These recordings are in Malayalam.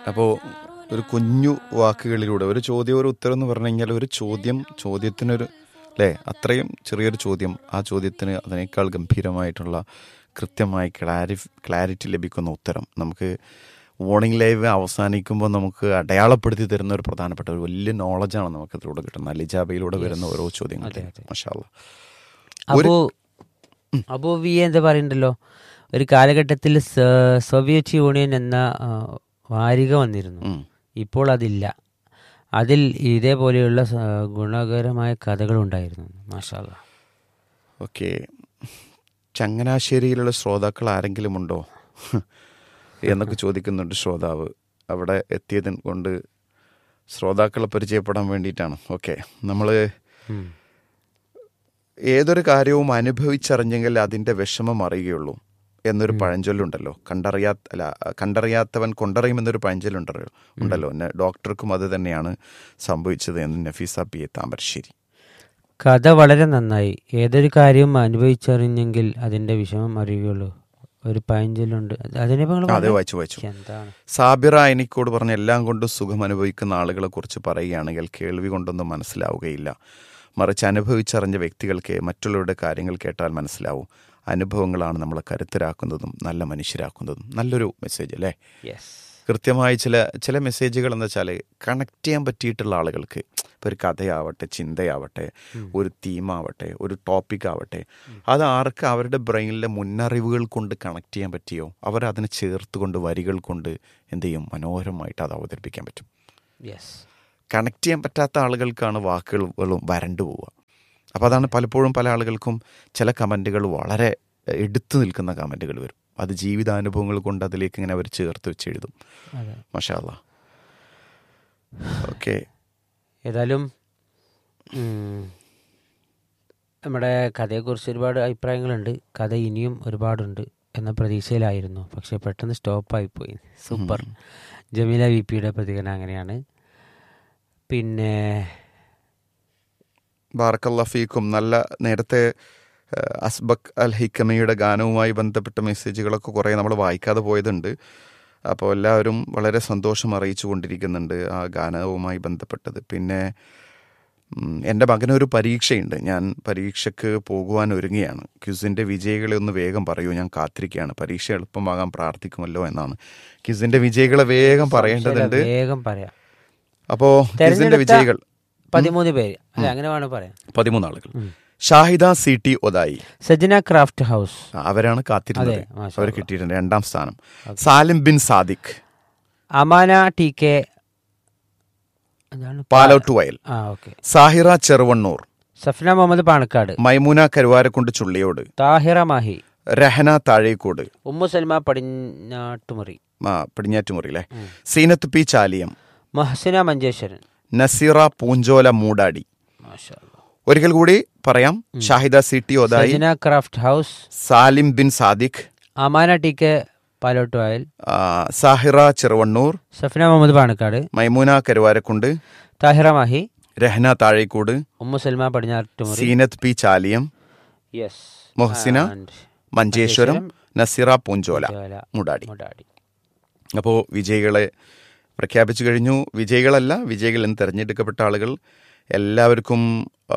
അപ്പോൾ ഒരു കുഞ്ഞു വാക്കുകളിലൂടെ ഒരു ചോദ്യം ഒരു ഉത്തരം എന്ന് പറഞ്ഞു കഴിഞ്ഞാൽ ഒരു ചോദ്യം ചോദ്യത്തിനൊരു അല്ലേ അത്രയും ചെറിയൊരു ചോദ്യം ആ ചോദ്യത്തിന് അതിനേക്കാൾ ഗംഭീരമായിട്ടുള്ള കൃത്യമായി ക്ലാരി ക്ലാരിറ്റി ലഭിക്കുന്ന ഉത്തരം നമുക്ക് മോർണിംഗ് ലൈവ് അവസാനിക്കുമ്പോൾ നമുക്ക് അടയാളപ്പെടുത്തി തരുന്ന ഒരു പ്രധാനപ്പെട്ട ഒരു വലിയ നോളജാണ് നമുക്ക് അതിലൂടെ കിട്ടുന്നത് അലിജാബയിലൂടെ വരുന്ന ഓരോ ചോദ്യങ്ങൾ അതെ, അതെ. മഷാല്ല അപ്പോ അപ്പോ വി എന്താ പറയണ്ടല്ലോ ഒരു കാലഘട്ടത്തിൽ സ- സോവിയറ്റ് യൂണിയൻ എന്ന ആ, വാരിക വന്നിരുന്നു ഇപ്പോൾ അതില്ല അതിൽ ഇതേപോലെയുള്ള സ- ഗുണകരമായ കഥകൾ ഉണ്ടായിരുന്നു മാഷാല്ല ഓക്കെ ചങ്ങനാശ്ശേരിയിലുള്ള ശ്രോതാക്കൾ ആരെങ്കിലും ഉണ്ടോ എന്നൊക്കെ ചോദിക്കുന്നുണ്ട് ശ്രോതാവ് അവിടെ എത്തിയതിന് കൊണ്ട് ശ്രോതാക്കളെ പരിചയപ്പെടാൻ വേണ്ടിയിട്ടാണ് ഓക്കെ നമ്മൾ ഏതൊരു കാര്യവും അനുഭവിച്ചറിഞ്ഞെങ്കിൽ അതിൻ്റെ വിഷമം അറിയുകയുള്ളൂ എന്നൊരു പഴഞ്ചൊല്ലുണ്ടല്ലോ കണ്ടറിയാ അല്ല കണ്ടറിയാത്തവൻ കൊണ്ടറിയുമെന്നൊരു പഴഞ്ചൊല്ലുണ്ടല്ലോ ഉണ്ടല്ലോ ന- ഡോക്ടർക്കും അത് തന്നെയാണ് സംഭവിച്ചത് എന്ന് നഫീസ പി എ താമരശ്ശേരി കഥ വളരെ നന്നായി ഏതൊരു കാര്യവും അനുഭവിച്ചറിഞ്ഞെങ്കിൽ അതിന്റെ വിഷമം അറിയുകയുള്ളൂ ഒരു പഴഞ്ചൊല്ലുണ്ട് അതിനെ അതെ വായിച്ചു വായിച്ചു എന്താണ് സാബിറ എനിക്കോട് പറഞ്ഞ എല്ലാം കൊണ്ടും സുഖം അനുഭവിക്കുന്ന ആളുകളെ കുറിച്ച് പറയുകയാണെങ്കിൽ കേൾവി കൊണ്ടൊന്നും മനസ്സിലാവുകയില്ല മറിച്ച് അനുഭവിച്ചറിഞ്ഞ വ്യക്തികൾക്ക് മറ്റുള്ളവരുടെ കാര്യങ്ങൾ കേട്ടാൽ മനസ്സിലാവും അനുഭവങ്ങളാണ് നമ്മളെ കരുത്തരാക്കുന്നതും നല്ല മനുഷ്യരാക്കുന്നതും നല്ലൊരു മെസ്സേജ് അല്ലേ യെസ് കൃത്യമായി ചില ചില മെസ്സേജുകൾ എന്ന് വെച്ചാൽ കണക്ട് ചെയ്യാൻ പറ്റിയിട്ടുള്ള ആളുകൾക്ക് ഇപ്പോൾ ഒരു കഥയാവട്ടെ ചിന്തയാവട്ടെ ഒരു തീമാവട്ടെ ഒരു ടോപ്പിക് ആവട്ടെ അത് ആർക്ക് അവരുടെ ബ്രെയിനിലെ മുന്നറിവുകൾ കൊണ്ട് കണക്ട് ചെയ്യാൻ പറ്റിയോ അവർ അതിനെ ചേർത്ത് കൊണ്ട് വരികൾ കൊണ്ട് എന്ത് ചെയ്യും മനോഹരമായിട്ട് അത് അവതരിപ്പിക്കാൻ പറ്റും യെസ് കണക്ട് ചെയ്യാൻ പറ്റാത്ത ആളുകൾക്കാണ് വാക്കുകളും വരണ്ടു പോവുക അപ്പോൾ അതാണ് പലപ്പോഴും പല ആളുകൾക്കും ചില കമൻറ്റുകൾ വളരെ എടുത്തു നിൽക്കുന്ന കമൻറ്റുകൾ വരും അത് ജീവിതാനുഭവങ്ങൾ കൊണ്ട് അതിലേക്ക് ഇങ്ങനെ അവർ ചേർത്ത് വെച്ച് എഴുതും അതെ മഷാല്ല ഓക്കെ ഏതായാലും ഉം, നമ്മുടെ കഥയെക്കുറിച്ച് ഒരുപാട് അഭിപ്രായങ്ങളുണ്ട് കഥ ഇനിയും ഒരുപാടുണ്ട് എന്ന പ്രതീക്ഷയിലായിരുന്നു പക്ഷെ പെട്ടെന്ന് സ്റ്റോപ്പായിപ്പോയി സൂപ്പർ ജമീല വി പിയുടെ പ്രതികരണം അങ്ങനെയാണ് പിന്നെ ബാറക്കല്ല ഫീക്കും നല്ല നേരത്തെ ഏഹ്, അസ്ബക് അൽ ഹിക്കമയുടെ ഗാനവുമായി ബന്ധപ്പെട്ട മെസ്സേജുകളൊക്കെ കുറേ നമ്മൾ വായിക്കാതെ പോയതുണ്ട് അപ്പോൾ എല്ലാവരും വളരെ സന്തോഷം അറിയിച്ചു കൊണ്ടിരിക്കുന്നുണ്ട് ആ ഗാനവുമായി ബന്ധപ്പെട്ടത് പിന്നെ ഉം, എൻ്റെ മകനൊരു പരീക്ഷയുണ്ട് ഞാൻ പരീക്ഷയ്ക്ക് പോകുവാൻ ഒരുങ്ങിയാണ് ക്യുസിൻ്റെ വിജയികളെ ഒന്ന് വേഗം പറയൂ ഞാൻ കാത്തിരിക്കുകയാണ് പരീക്ഷ എളുപ്പമാകാൻ പ്രാർത്ഥിക്കുമല്ലോ എന്നാണ് ക്യുസിൻ്റെ വിജയികളെ വേഗം പറയേണ്ടതുണ്ട് വേഗം പറയാം അപ്പോൾ ക്യുസിൻ്റെ തെരഞ്ഞെടുത്ത വിജയികൾ പതിമൂന്ന് പേര് അല്ലെ അങ്ങനെ വേണം പറയാം പതിമൂന്ന് ആളുകൾ Shahida C T Othayi Sajana craft house ആ, അവരാണ് കാത്തിരുന്നത് അതെ, മാഷാ അവർ കിട്ടിയിട്ടുണ്ട് രണ്ടാം സ്ഥാനം സാലിം ബിൻ സാദിഖ് അമാന ടി കെ എന്താണ് പാലോട്ട് വയൽ ആ ഓക്കെ സാഹിറ ചെറുവണ്ണൂർ സഫ്ന മുഹമ്മദ് പാണക്കാട് മൈമുന കരുവാരക്കുണ്ട് ചുള്ളിയോട് താഹിറ മാഹി രഹന താഴേക്കോട് ഉമ്മു സൽമ പടിഞ്ഞാട്ടുമുറി ആ പടിഞ്ഞാറ്റുമുറി അല്ലേ സീനത്ത് പി ചാലിയം മഹസിന മഞ്ചേശ്വരൻ നസീറ പൂഞ്ചോല മൂടാടി മാഷാ അല്ലാ. ഒരിക്കൽ കൂടി പറയാം Shahida C T Othayi Sajana craft house Salim Bin Sadiq Amana T K Palott Vayal ആ, സാഹിറ ചെറുവണ്ണൂർ സഫ്ന മുഹമ്മദ് പാണക്കാട് മൈമുന കരുവാരക്കുണ്ട് താഹിറ മാഹി രഹന താഴേക്കോട് ഉമ്മു സൽമ പടിഞ്ഞാട്ടുമുറി സീനത്ത് പി ചാലിയം യെസ് മൊഹസിന മഞ്ചേശ്വരം നസീറ പൂഞ്ചോല മുടാടി മുടാടി അപ്പോൾ വിജയികളെ പ്രഖ്യാപിച്ചു കഴിഞ്ഞു വിജയികളല്ല വിജയികൾ എന്ന് തിരഞ്ഞെടുക്കപ്പെട്ട ആളുകൾ എല്ലാവർക്കും ആ,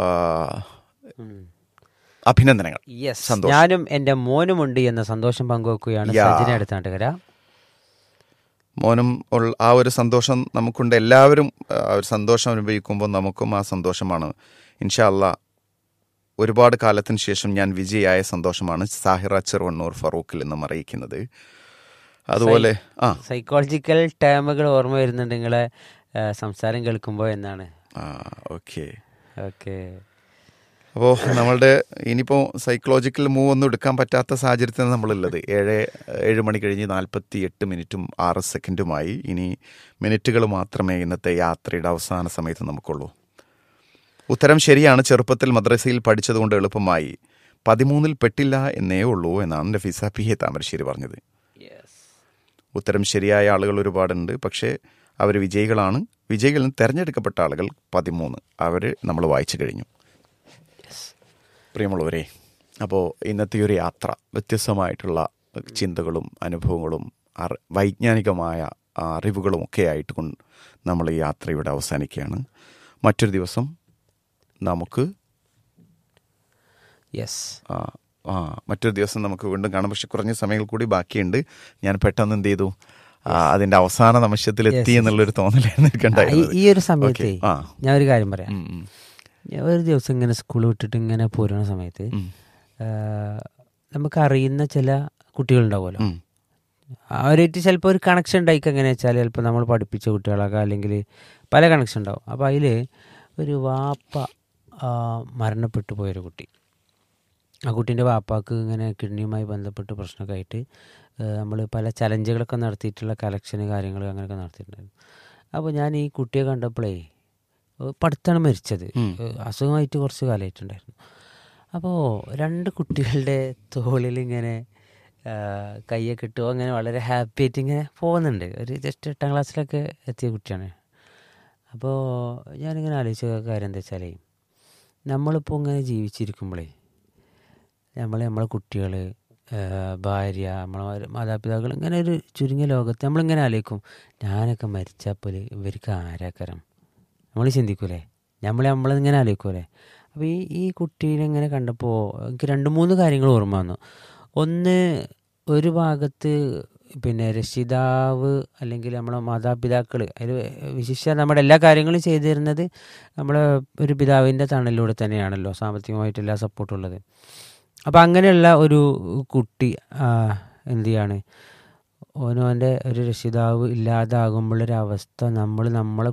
അഭിനന്ദനങ്ങൾ യെസ് സന്തോഷം. ഞാനും എന്റെ മോനുമുണ്ട് എന്ന സന്തോഷം പങ്കുവെക്കുകയാണ് യാ. സജിന അടുത്താട്ടുകര മോനും ഉള്ള- ആ ഒരു സന്തോഷം നമുക്കുണ്ട് എല്ലാവരും ആ ഒരു സന്തോഷം അനുഭവിക്കുമ്പോൾ നമുക്കും ആ സന്തോഷമാണ് ഇൻഷാ അല്ലാ ഒരുപാട് കാലത്തിന് ശേഷം ഞാൻ വിജയായ സന്തോഷമാണ് സാഹിറ ചെറുവണ്ണൂർ ഫറൂഖിൽ നിന്നും അറിയിക്കുന്നത് അതുപോലെ ആ സൈക്കോളജിക്കൽ ടേമുകൾ ഓർമ്മ വരുന്നുണ്ട് നിങ്ങളെ ആ, സംസാരം കേൾക്കുമ്പോൾ എന്നാണ് ആ ഓക്കെ ഓക്കെ അപ്പോൾ നമ്മളുടെ ഇനിയിപ്പോൾ സൈക്കോളജിക്കൽ മൂവ് ഒന്നും എടുക്കാൻ പറ്റാത്ത സാഹചര്യത്തിലാണ് നമ്മളുള്ളത് ഏഴ് ഏഴ് മണി കഴിഞ്ഞ് നാൽപ്പത്തി എട്ട് മിനിറ്റും ആറ് സെക്കൻഡുമായി ഇനി മിനിറ്റുകൾ മാത്രമേ ഇന്നത്തെ യാത്രയുടെ അവസാന സമയത്ത് നമുക്കുള്ളൂ ഉത്തരം ശരിയാണ് ചെറുപ്പത്തിൽ മദ്രസയിൽ പഠിച്ചതുകൊണ്ട് എളുപ്പമായി പതിമൂന്നിൽ പെട്ടില്ല എന്നേ ഉള്ളൂ എന്നാണ് നഫീസ പി എ താമരശ്ശേരി പറഞ്ഞത് ഉത്തരം ശരിയായ ആളുകൾ ഒരുപാടുണ്ട് പക്ഷേ അവർ വിജയികളാണ് വിജയികളിൽ നിന്ന് തിരഞ്ഞെടുക്കപ്പെട്ട ആളുകൾ പതിമൂന്ന് അവർ നമ്മൾ വായിച്ചു കഴിഞ്ഞു പ്രിയമുള്ളവരെ അപ്പോൾ ഇന്നത്തെ ഈ ഒരു യാത്ര വ്യത്യസ്തമായിട്ടുള്ള ചിന്തകളും അനുഭവങ്ങളും അർ- വൈജ്ഞാനികമായ ആ, അറിവുകളും ഒക്കെ ആയിട്ട് കൊണ്ട് നമ്മൾ ഈ യാത്ര ഇവിടെ അവസാനിക്കുകയാണ് മറ്റൊരു ദിവസം നമുക്ക് യെസ് ആ ആ മറ്റൊരു ദിവസം നമുക്ക് വീണ്ടും കാണാം പക്ഷെ കുറഞ്ഞ സമയങ്ങൾ കൂടി ബാക്കിയുണ്ട് ഞാൻ പെട്ടെന്ന് എന്ത് ചെയ്തു ആ, അതിന്റെ അവസാന നിമിഷത്തിൽ എത്തി എന്നുള്ളൊരു തോന്നലായിരുന്നു എനിക്കുണ്ടായിരുന്നത് ഈ ഒരു സമയത്ത് ഓക്കേ. ആ. ഞാൻ ഒരു കാര്യം പറയാം ഉം, ഉം. ഞാൻ ഒരു ദിവസം ഇങ്ങനെ സ്കൂൾ വിട്ടിട്ട് ഇങ്ങനെ പോരുന്ന സമയത്ത് ഉം. ആ, നമുക്കറിയുന്ന ചില കുട്ടികളുണ്ടാവുമല്ലോ ഉം. അവരായിട്ട് ചിലപ്പോൾ ഒരു കണക്ഷൻ ഉണ്ടായിക്കുക എങ്ങനെ വെച്ചാൽ ചിലപ്പോൾ നമ്മൾ പഠിപ്പിച്ച കുട്ടികളൊക്കെ അല്ലെങ്കിൽ പല കണക്ഷൻ ഉണ്ടാവും അപ്പോൾ അതിൽ ഒരു വാപ്പ ആ, മരണപ്പെട്ടു പോയൊരു കുട്ടി ആ കുട്ടീൻ്റെ വാപ്പാക്ക് ഇങ്ങനെ കിഡ്നിയുമായി ബന്ധപ്പെട്ട് പ്രശ്നമൊക്കെ ആയിട്ട് നമ്മൾ പല ചലഞ്ചുകളൊക്കെ നടത്തിയിട്ടുള്ള കലക്ഷന് കാര്യങ്ങൾ അങ്ങനെയൊക്കെ നടത്തിയിട്ടുണ്ടായിരുന്നു അപ്പോൾ ഞാൻ ഈ കുട്ടിയെ കണ്ടപ്പോഴേ പഠിത്താണ് മരിച്ചത് ഏഹ് അസുഖമായിട്ട് കുറച്ച് കാലമായിട്ടുണ്ടായിരുന്നു അപ്പോൾ രണ്ട് കുട്ടികളുടെ തോളിൽ ഇങ്ങനെ ആ, കയ്യൊക്കെ ഇട്ടു അങ്ങനെ വളരെ ഹാപ്പി ആയിട്ട് ഇങ്ങനെ പോകുന്നുണ്ട് ഒരു ജസ്റ്റ് എട്ടാം ക്ലാസ്സിലൊക്കെ എത്തിയ കുട്ടിയാണ് അപ്പോൾ ഞാനിങ്ങനെ ആലോചിച്ച കാര്യം എന്താ വെച്ചാലേ നമ്മളിപ്പോൾ ഇങ്ങനെ ജീവിച്ചിരിക്കുമ്പോഴേ നമ്മൾ നമ്മളെ കുട്ടികൾ ഭാര്യ നമ്മളെ മാതാപിതാക്കൾ ഇങ്ങനെ ഒരു ചുരുങ്ങിയ ലോകത്ത് നമ്മളിങ്ങനെ ആലോചിക്കും ഞാനൊക്കെ മരിച്ചപ്പോൾ ഇവർക്ക് ആരാക്കരം നമ്മൾ ചിന്തിക്കൂലേ നമ്മൾ നമ്മളിങ്ങനെ ആലോചിക്കൂലേ അപ്പോൾ ഈ ഈ കുട്ടീനെ ഇങ്ങനെ കണ്ടപ്പോൾ എനിക്ക് രണ്ട് മൂന്ന് കാര്യങ്ങൾ ഓർമ്മ വന്നു ഒന്ന് ഒരു ഭാഗത്ത് പിന്നെ രക്ഷിതാവ് അല്ലെങ്കിൽ നമ്മളെ മാതാപിതാക്കൾ അതിൽ വിശിഷ്ട നമ്മുടെ എല്ലാ കാര്യങ്ങളും ചെയ്തു തരുന്നത് നമ്മളെ ഒരു പിതാവിൻ്റെ തണലിലൂടെ തന്നെയാണല്ലോ സാമ്പത്തികമായിട്ട് എല്ലാ സപ്പോർട്ടും ഉള്ളത് അപ്പം അങ്ങനെയുള്ള ഒരു കുട്ടി ആ, എന്ത് ചെയ്യാണ് ഓനോൻ്റെ ഒരു രക്ഷിതാവ് ഇല്ലാതാകുമ്പോഴൊരവസ്ഥ നമ്മൾ നമ്മളെ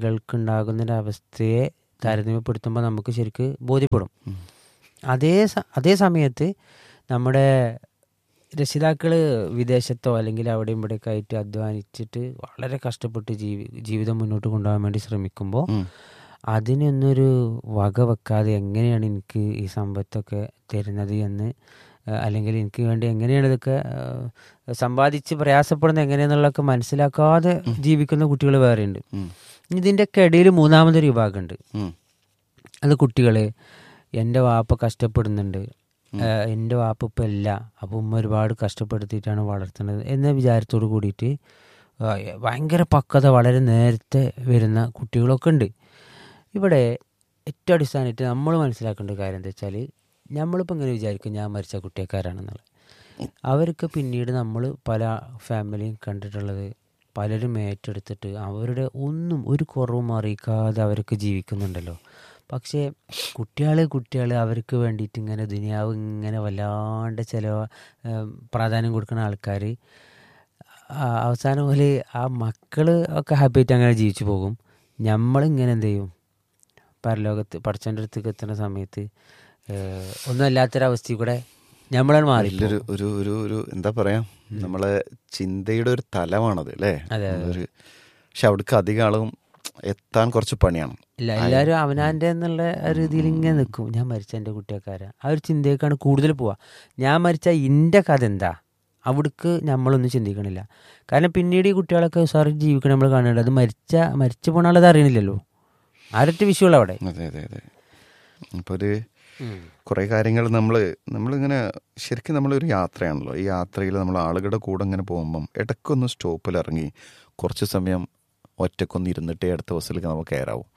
കുട്ടികൾക്കുണ്ടാകുന്നൊരവസ്ഥയെ താരതമ്യപ്പെടുത്തുമ്പോൾ നമുക്ക് ശരിക്ക് ബോധ്യപ്പെടും അതേ സ- അതേ സമയത്ത് നമ്മുടെ രക്ഷിതാക്കൾ വിദേശത്തോ അല്ലെങ്കിൽ അവിടെയും ഇവിടെയൊക്കെ ആയിട്ട് അധ്വാനിച്ചിട്ട് വളരെ കഷ്ടപ്പെട്ട് ജീവി ജീവിതം മുന്നോട്ട് കൊണ്ടുപോകാൻ വേണ്ടി ശ്രമിക്കുമ്പോൾ ഉം. അതിനൊന്നൊരു വക വെക്കാതെ എങ്ങനെയാണ് എനിക്ക് ഈ സമ്പത്തൊക്കെ തരുന്നത് എന്ന് ആ, അല്ലെങ്കിൽ എനിക്ക് വേണ്ടി എങ്ങനെയാണ് ഇതൊക്കെ ആ, സമ്പാദിച്ച് പ്രയാസപ്പെടുന്നത് എങ്ങനെയാണെന്നുള്ളതൊക്കെ മനസ്സിലാക്കാതെ ജീവിക്കുന്ന കുട്ടികൾ വേറെയുണ്ട് ഉം. ഇതിൻ്റെയൊക്കെ ഇടയിൽ മൂന്നാമതൊരു വിഭാഗമുണ്ട് ഉം. അത് കുട്ടികൾ എൻ്റെ വാപ്പ കഷ്ടപ്പെടുന്നുണ്ട് ഏഹ് എൻ്റെ വാപ്പ ഇപ്പം ഇല്ല അപ്പോൾ ഉമ്മ ഒരുപാട് കഷ്ടപ്പെടുത്തിയിട്ടാണ് വളർത്തുന്നത് എന്ന വിചാരത്തോട് കൂടിയിട്ട് ആ, ഭയങ്കര പക്വത വളരെ നേരത്തെ വരുന്ന കുട്ടികളൊക്കെ ഉണ്ട് ഇവിടെ ഏറ്റവും അടിസ്ഥാനമായിട്ട് നമ്മൾ മനസ്സിലാക്കേണ്ട ഒരു കാര്യം എന്താ വെച്ചാൽ നമ്മളിപ്പോൾ ഇങ്ങനെ വിചാരിക്കും ഞാൻ മരിച്ച കുട്ടിയെക്കാരാണെന്നുള്ളത് അവർക്ക് പിന്നീട് നമ്മൾ പല ഫാമിലിയും കണ്ടിട്ടുള്ളത് പലരും ഏറ്റെടുത്തിട്ട് അവരുടെ ഒന്നും ഒരു കുറവും അറിയിക്കാതെ അവർക്ക് ജീവിക്കുന്നുണ്ടല്ലോ പക്ഷേ കുട്ടികൾ കുട്ടികൾ അവർക്ക് വേണ്ടിയിട്ട് ഇങ്ങനെ ദുനിയാവ് ഇങ്ങനെ വല്ലാണ്ട് ചില പ്രാധാന്യം കൊടുക്കുന്ന ആൾക്കാർ അവസാനം പോലെ ആ മക്കൾ ഒക്കെ ഹാപ്പി ആയിട്ട് അങ്ങനെ ജീവിച്ചു പോകും നമ്മളിങ്ങനെ എന്ത് ചെയ്യും പരലോകത്ത് പഠിച്ചൻ്റെ അടുത്തേക്ക് എത്തുന്ന സമയത്ത് ഏഹ്, ഒന്നും അല്ലാത്തൊരവസ്ഥയിൽ കൂടെ നമ്മളാണ് മാറി വലിയൊരു ഒരു ഒരു ഒരു എന്താ പറയാ നമ്മളെ ചിന്തയുടെ ഒരു തലമാണത് അല്ലേ അതെ, ഒരു പക്ഷെ അവിടേക്ക് അധികം ആളും എത്താൻ കുറച്ച് പണിയാണ് ഇല്ല എല്ലാവരും അവനാൻ്റെ എന്നുള്ള ഒരു രീതിയിൽ ഇങ്ങനെ നിൽക്കും ഞാൻ മരിച്ച എൻ്റെ കുട്ടിയൊക്കാരാ ആ ഒരു ചിന്തയൊക്കെയാണ് കൂടുതൽ പോവുക ഞാൻ മരിച്ച എൻ്റെ കഥ എന്താ അവിടേക്ക് നമ്മളൊന്നും ചിന്തിക്കണില്ല കാരണം പിന്നീട് ഈ കുട്ടികളൊക്കെ സാറ് ജീവിക്കണം നമ്മൾ കാണുന്നുണ്ട് അത് മരിച്ച മരിച്ചു പോണ ആളത് അറിയണില്ലല്ലോ ആരൊറ്റ വിഷയമുള്ള അവിടെ അതെ അതെ അതെ അപ്പോൾ ഒരു കുറേ കാര്യങ്ങൾ നമ്മൾ നമ്മളിങ്ങനെ ശരിക്കും നമ്മളൊരു യാത്രയാണല്ലോ ഈ യാത്രയിൽ നമ്മൾ ആളുകളുടെ കൂടെ ഇങ്ങനെ പോകുമ്പം ഇടയ്ക്കൊന്ന് സ്റ്റോപ്പിൽ ഇറങ്ങി കുറച്ച് സമയം ഒറ്റക്കൊന്ന് ഇരുന്നിട്ടേ അടുത്ത ബസ്സിലേക്ക് നമുക്ക് കയറാവും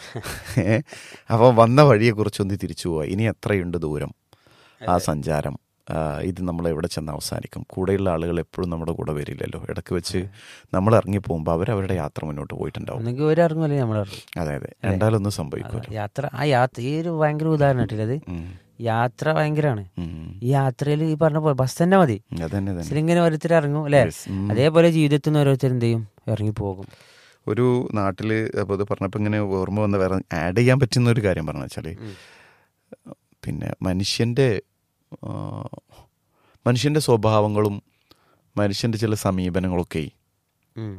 അപ്പോൾ വന്ന വഴിയെക്കുറിച്ചൊന്ന് തിരിച്ചു പോവുക ഇനി എത്രയുണ്ട് ദൂരം ആ സഞ്ചാരം ആ, ഇത് നമ്മൾ എവിടെ ചെന്ന് അവസാനിക്കും കൂടെയുള്ള ആളുകൾ എപ്പോഴും നമ്മുടെ കൂടെ വരില്ലല്ലോ ഇടയ്ക്ക് വെച്ച് നമ്മൾ ഇറങ്ങി പോകുമ്പോൾ അവർ അവരുടെ യാത്ര മുന്നോട്ട് പോയിട്ടുണ്ടാവും ഒന്നെങ്കിൽ ഒരിറങ്ങും അല്ലെങ്കിൽ നമ്മളിറങ്ങും അതെ അതെ എന്തായാലൊന്നും സംഭവിക്കുമല്ലോ യാത്ര ആ യാത്ര ഈ ഒരു ഭയങ്കര ഉദാഹരണം ഇട്ടില്ല അത് ഉം. യാത്ര ഭയങ്കരമാണ് ഉം. ഈ യാത്രയിൽ ഈ പറഞ്ഞ പോലെ ബസ് തന്നെ മതി അതന്നെ തന്നെ ബസ്സിലിങ്ങനെ ഓരോരുത്തർ ഇറങ്ങും അല്ലേ Yes. ഉം. അതേപോലെ ജീവിതത്തിൽ നിന്ന് ഓരോരുത്തർ എന്ത് ചെയ്യും ഇറങ്ങി പോകും ഒരു നാട്ടിൽ അപ്പോൾ ഇത് പറഞ്ഞപ്പോൾ ഇങ്ങനെ ഓർമ്മ വന്ന വേറെ ആഡ് ചെയ്യാൻ പറ്റുന്ന ഒരു കാര്യം പറഞ്ഞു വെച്ചാൽ പിന്നെ മനുഷ്യൻ്റെ ആ, മനുഷ്യൻ്റെ സ്വഭാവങ്ങളും മനുഷ്യൻ്റെ ചില സമീപനങ്ങളൊക്കെ ഉം.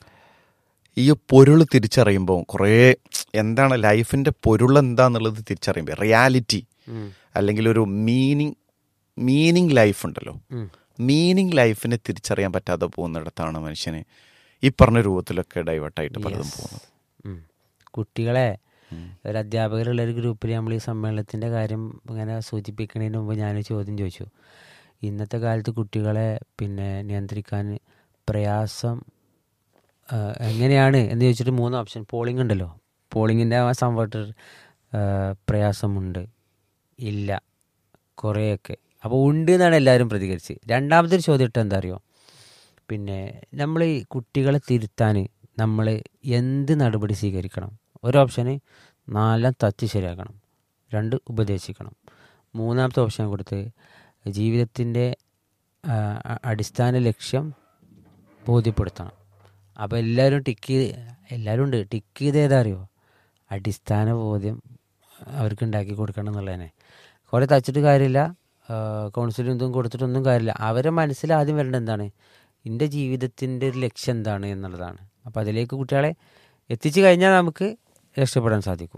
ഈ പൊരുൾ തിരിച്ചറിയുമ്പോൾ കുറേ എന്താണ് ലൈഫിൻ്റെ പൊരുൾ എന്താന്നുള്ളത് തിരിച്ചറിയുമ്പോൾ റിയാലിറ്റി ഉം. അല്ലെങ്കിൽ ഒരു മീനിങ് മീനിങ് ലൈഫ് ഉണ്ടല്ലോ ഉം. മീനിങ് ലൈഫിനെ തിരിച്ചറിയാൻ പറ്റാതെ പോകുന്നിടത്താണ് മനുഷ്യന് ഈ പറഞ്ഞ രൂപത്തിലൊക്കെ ഡൈവേർട്ടായിട്ട് പലതും പോകുന്നത് ഉം. കുട്ടികളെ ഒരു അധ്യാപകരുള്ള ഒരു ഗ്രൂപ്പിൽ നമ്മൾ ഈ സമ്മേളനത്തിൻ്റെ കാര്യം ഇങ്ങനെ സൂചിപ്പിക്കുന്നതിന് മുമ്പ് ഞാനൊരു ചോദ്യം ചോദിച്ചു ഇന്നത്തെ കാലത്ത് കുട്ടികളെ പിന്നെ നിയന്ത്രിക്കാൻ പ്രയാസം ആ, എങ്ങനെയാണ് എന്ന് ചോദിച്ചിട്ട് മൂന്ന് ഓപ്ഷൻ പോളിംഗ് ഉണ്ടല്ലോ പോളിങ്ങിൻ്റെ ആ സംഭവത്തിൽ പ്രയാസമുണ്ട് ഇല്ല കുറേയൊക്കെ അപ്പോൾ ഉണ്ട് എന്നാണ് എല്ലാവരും പ്രതികരിച്ച് രണ്ടാമത്തെ ഒരു ചോദ്യം ഇട്ട് എന്താ അറിയോ പിന്നെ നമ്മൾ ഈ കുട്ടികളെ തിരുത്താൻ നമ്മൾ എന്ത് നടപടി സ്വീകരിക്കണം ഒരു ഓപ്ഷന് നാലാം തച്ച് ശരിയാക്കണം രണ്ട് ഉപദേശിക്കണം മൂന്നാമത്തെ ഓപ്ഷൻ കൊടുത്ത് ജീവിതത്തിൻ്റെ ആ, അ- അടിസ്ഥാന ലക്ഷ്യം ബോധ്യപ്പെടുത്തണം അപ്പോൾ എല്ലാവരും ടിക്ക് എല്ലാവരും ഉണ്ട് ടിക്ക് ചെയ്ത് ഏതാ അറിയോ അടിസ്ഥാന ബോധ്യം അവർക്ക് ഉണ്ടാക്കി കൊടുക്കണം എന്നുള്ളതന്നെ കുറേ തച്ചിട്ട് കാര്യമില്ല കൗൺസിലിംഗ് ഇതും കൊടുത്തിട്ടൊന്നും കാര്യമില്ല അവരെ മനസ്സിൽ ആദ്യം വരേണ്ടത് എന്താണ് എൻ്റെ ജീവിതത്തിൻ്റെ ഒരു ലക്ഷ്യം എന്താണ് എന്നുള്ളതാണ് അപ്പോൾ അതിലേക്ക് കുട്ടികളെ എത്തിച്ചു കഴിഞ്ഞാൽ നമുക്ക് രക്ഷപ്പെടാൻ സാധിക്കും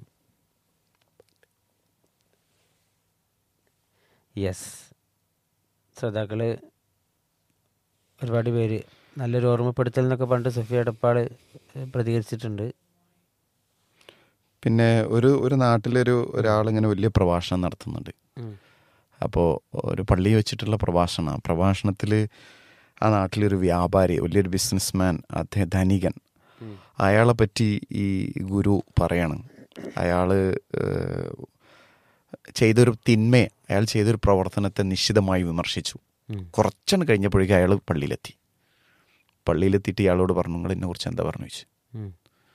യെസ് ശ്രോതാക്കൾ ഒരുപാട് പേര് നല്ലൊരു ഓർമ്മപ്പെടുത്തൽ എന്നൊക്കെ പണ്ട് സഫിയ എടപ്പാട് പ്രതികരിച്ചിട്ടുണ്ട് പിന്നെ ഒരു ഒരു നാട്ടിലൊരു ഒരാളിങ്ങനെ വലിയ പ്രഭാഷണം നടത്തുന്നുണ്ട് അപ്പോൾ ഒരു പള്ളി വെച്ചിട്ടുള്ള പ്രഭാഷണമാണ് പ്രഭാഷണത്തിൽ ആ നാട്ടിലൊരു വ്യാപാരി വലിയൊരു ബിസിനസ്മാൻ അദ്ദേഹം ധനികൻ അയാളെ പറ്റി ഈ ഗുരു പറയണം അയാൾ ചെയ്തൊരു തിന്മയെ അയാൾ ചെയ്തൊരു പ്രവർത്തനത്തെ നിശ്ചിതമായി വിമർശിച്ചു ഉം. കുറച്ചെണ്ണം കഴിഞ്ഞപ്പോഴേക്കും അയാൾ പള്ളിയിലെത്തി പള്ളിയിലെത്തിയിട്ട് ഇയാളോട് പറഞ്ഞു നിങ്ങൾ എന്നെ കുറിച്ച് എന്താ പറഞ്ഞു ചോദിച്ചു ഉം.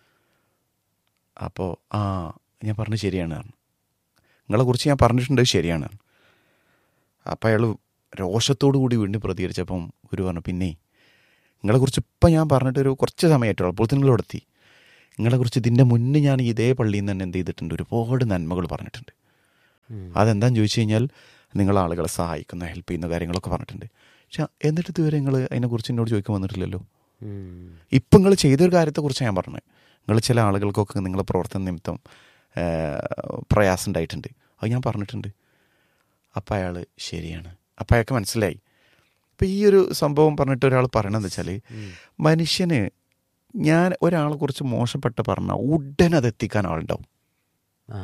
അപ്പോൾ ആ ഞാൻ പറഞ്ഞു ശരിയാണ് പറഞ്ഞു നിങ്ങളെ കുറിച്ച് ഞാൻ പറഞ്ഞിട്ടുണ്ട് ശരിയാണ് അപ്പം അയാൾ രോഷത്തോടു കൂടി വീണ്ടും പ്രതികരിച്ചപ്പം ഒരു പറഞ്ഞു പിന്നെ നിങ്ങളെക്കുറിച്ച് ഇപ്പം ഞാൻ പറഞ്ഞിട്ടൊരു കുറച്ച് സമയമായിട്ടുള്ളൂ അപ്പോൾ നിങ്ങളിവിടെ എത്തി നിങ്ങളെക്കുറിച്ച് ഇതിൻ്റെ മുന്നേ ഞാൻ ഇതേ പള്ളിയിൽ നിന്ന് തന്നെ എന്ത് ചെയ്തിട്ടുണ്ട് ഒരുപാട് നന്മകൾ പറഞ്ഞിട്ടുണ്ട് ഉം. അതെന്താന്ന് ചോദിച്ചു കഴിഞ്ഞാൽ നിങ്ങൾ ആളുകളെ സഹായിക്കുന്ന ഹെൽപ്പ് ചെയ്യുന്ന കാര്യങ്ങളൊക്കെ പറഞ്ഞിട്ടുണ്ട് പക്ഷെ എന്നിട്ട് ഇതുവരെ നിങ്ങൾ അതിനെക്കുറിച്ച് എന്നോട് ചോദിക്കാൻ വന്നിട്ടില്ലല്ലോ ഉം. ഇപ്പം നിങ്ങൾ ചെയ്തൊരു കാര്യത്തെക്കുറിച്ച് ഞാൻ പറഞ്ഞത് നിങ്ങൾ ചില ആളുകൾക്കൊക്കെ നിങ്ങളെ പ്രവർത്തന നിമിത്തം ആ, പ്രയാസം ഉണ്ടായിട്ടുണ്ട് അത് ഞാൻ പറഞ്ഞിട്ടുണ്ട് അപ്പം അയാൾ ശരിയാണ് അപ്പം അയാൾക്ക് മനസ്സിലായി ഇപ്പം ഈ ഒരു സംഭവം പറഞ്ഞിട്ട് ഒരാൾ പറയണമെന്ന് വെച്ചാൽ മനുഷ്യന് ഞാൻ ഒരാളെ കുറിച്ച് മോശപ്പെട്ട പറഞ്ഞാൽ ഉടനെ അത് എത്തിക്കാൻ ആളുണ്ടാവും ആ.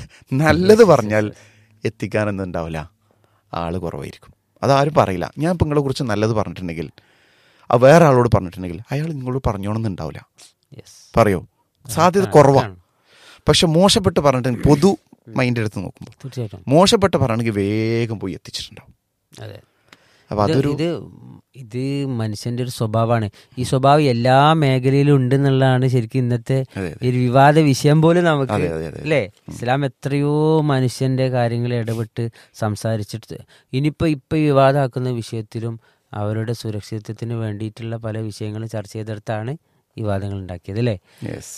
നല്ലത് പറഞ്ഞാൽ എത്തിക്കാനൊന്നും ഉണ്ടാവില്ല ആള് കുറവായിരിക്കും അതാരും പറയില്ല ഞാൻ ഇപ്പം നിങ്ങളെ കുറിച്ച് നല്ലത് പറഞ്ഞിട്ടുണ്ടെങ്കിൽ ആ വേറെ ആളോട് പറഞ്ഞിട്ടുണ്ടെങ്കിൽ അയാൾ നിങ്ങളോട് പറഞ്ഞോണമെന്നുണ്ടാവില്ല Yes. പറയോ സാധ്യത ആ, കുറവാണ് ആണ്. പക്ഷെ മോശപ്പെട്ട് പറഞ്ഞിട്ട് പൊതു മൈൻഡ് എടുത്ത് നോക്കുമ്പോൾ തീർച്ചയായിട്ടും മോശപ്പെട്ട് പറയണമെങ്കിൽ വേഗം പോയി എത്തിച്ചിട്ടുണ്ടാവും അതെ അപ്പൊ ഇത് അതൊരു ഇത് ഇത് മനുഷ്യന്റെ ഒരു സ്വഭാവമാണ് ഈ സ്വഭാവം എല്ലാ മേഖലയിലും ഉണ്ട് എന്നുള്ളതാണ് ശരിക്കും ഇന്നത്തെ അതെ, ഈ ഒരു വിവാദ വിഷയം പോലും നമുക്ക് അതെ, അതെ, അതെ. അല്ലേ ഇസ്ലാം എത്രയോ മനുഷ്യന്റെ കാര്യങ്ങൾ ഇടപെട്ട് സംസാരിച്ചിട്ട് ഇനിയിപ്പോ ഇപ്പൊ ഈ വിവാദമാക്കുന്ന വിഷയത്തിലും അവരുടെ സുരക്ഷിതത്വത്തിന് വേണ്ടിയിട്ടുള്ള പല വിഷയങ്ങളും ചർച്ച ചെയ്തെടുത്താണ് ഈ വാദങ്ങൾ ഉണ്ടാക്കിയത് അല്ലേ യെസ്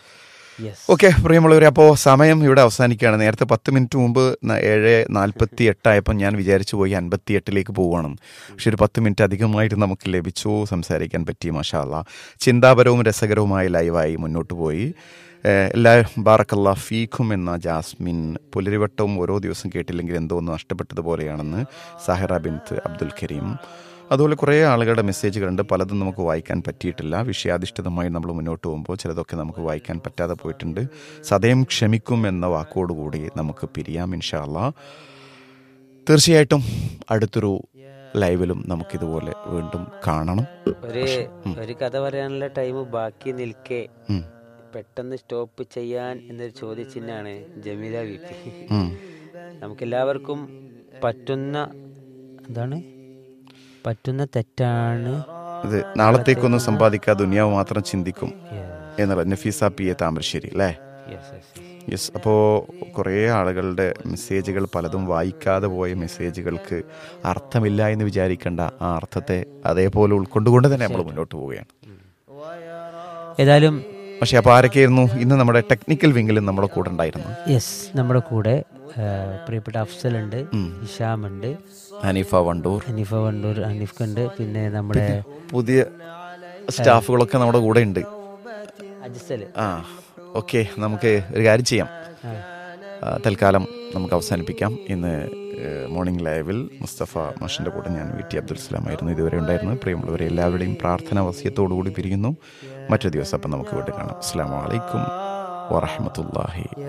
യെസ് ഓക്കെ പ്രിയമുള്ളവരെ അപ്പോൾ സമയം ഇവിടെ അവസാനിക്കുകയാണ് നേരത്തെ പത്ത് മിനിറ്റ് മുമ്പ് ന- ഏഴ് നാൽപ്പത്തി എട്ടായപ്പോൾ ഞാൻ വിചാരിച്ചു പോയി അൻപത്തി എട്ടിലേക്ക് പോവുകയാണ് പക്ഷെ ഒരു പത്ത് മിനിറ്റ് അധികമായിട്ട് നമുക്ക് ലഭിച്ചു സംസാരിക്കാൻ പറ്റി മഷാല്ല ചിന്താപരവും രസകരവുമായ ലൈവായി മുന്നോട്ട് പോയി ഏഹ് എല്ലാ ബാറക്കല്ല ഫീഖും എന്ന ജാസ്മിൻ പുലരിവട്ടവും ഓരോ ദിവസം കേട്ടില്ലെങ്കിൽ എന്തോ ഒന്ന് നഷ്ടപ്പെട്ടതുപോലെയാണെന്ന് സാഹിറ ബിൻത്ത് അബ്ദുൽ കരീം അതുപോലെ കുറേ ആളുകളുടെ മെസ്സേജുകളുണ്ട് പലതും നമുക്ക് വായിക്കാൻ പറ്റിയിട്ടില്ല വിഷയാധിഷ്ഠിതമായി നമ്മൾ മുന്നോട്ട് പോകുമ്പോൾ ചിലതൊക്കെ നമുക്ക് വായിക്കാൻ പറ്റാതെ പോയിട്ടുണ്ട് സദയം ക്ഷമിക്കും എന്ന വാക്കോടുകൂടി നമുക്ക് പിരിയാം ഇൻഷാല്ല തീർച്ചയായിട്ടും അടുത്തൊരു ലൈവിലും നമുക്കിതുപോലെ വീണ്ടും കാണണം ഒരു ഒരു കഥ പറയാനുള്ള ടൈം ബാക്കി നിൽക്കെ ഉം. പെട്ടെന്ന് സ്റ്റോപ്പ് ചെയ്യാൻ എന്നൊരു ചോദ്യചിഹ്നാണ് ജമീല വി പി ഉം. നമുക്കെല്ലാവർക്കും പറ്റുന്ന എന്താണ് പറ്റുന്ന തെറ്റാണ് ഇത് നാളത്തേക്കൊന്നും സമ്പാദിക്കാതെ ദുനിയാവ് മാത്രം ചിന്തിക്കും എന്നുള്ള നഫീസ പി എ താമരശ്ശേരി അല്ലേ Yes, yes, yes. യെസ് അപ്പോൾ കുറേ ആളുകളുടെ മെസ്സേജുകൾ പലതും വായിക്കാതെ പോയ മെസ്സേജുകൾക്ക് അർത്ഥമില്ല എന്ന് വിചാരിക്കേണ്ട ആ അർത്ഥത്തെ അതേപോലെ ഉൾക്കൊണ്ടുകൊണ്ട് തന്നെ നമ്മൾ മുന്നോട്ട് പോവുകയാണ് ഏതായാലും പക്ഷേ അപ്പോൾ ആരൊക്കെയായിരുന്നു ഇന്ന് നമ്മുടെ ടെക്നിക്കൽ വിങ്ങിൽ നമ്മുടെ കൂടെ ഉണ്ടായിരുന്നു യെസ് നമ്മുടെ കൂടെ ആ, പ്രിയപ്പെട്ട അഫ്സൽ ഉണ്ട് ഹിഷാം ഉണ്ട് ഹനീഫ വണ്ടൂർ ഹനീഫ വണ്ടൂർ ഹനീഫ് ഉണ്ട് പിന്നെ നമ്മുടെ പുതിയ സ്റ്റാഫുകളൊക്കെ നമ്മുടെ കൂടെ ഉണ്ട് അജിസൽ ആ ഓക്കെ നമുക്ക് ഒരു കാര്യം ചെയ്യാം ആ, തൽക്കാലം നമുക്ക് അവസാനിപ്പിക്കാം ഇന്ന് മോർണിംഗ് ലൈവിൽ മുസ്തഫ മാഷിൻ്റെ കൂടെ ഞാൻ വി ടി അബ്ദുൽ സലാമായിരുന്നു ഇതുവരെ ഉണ്ടായിരുന്നത് പ്രിയമുള്ളവരെ എല്ലാവരുടെയും പ്രാർത്ഥന വസ്യത്തോടുകൂടി പിരിയുന്നു മറ്റൊരു ദിവസം അപ്പം നമുക്ക് വീണ്ടും കാണാം അസ്സാം വലൈക്കും വറഹമത്തല്ലാഹി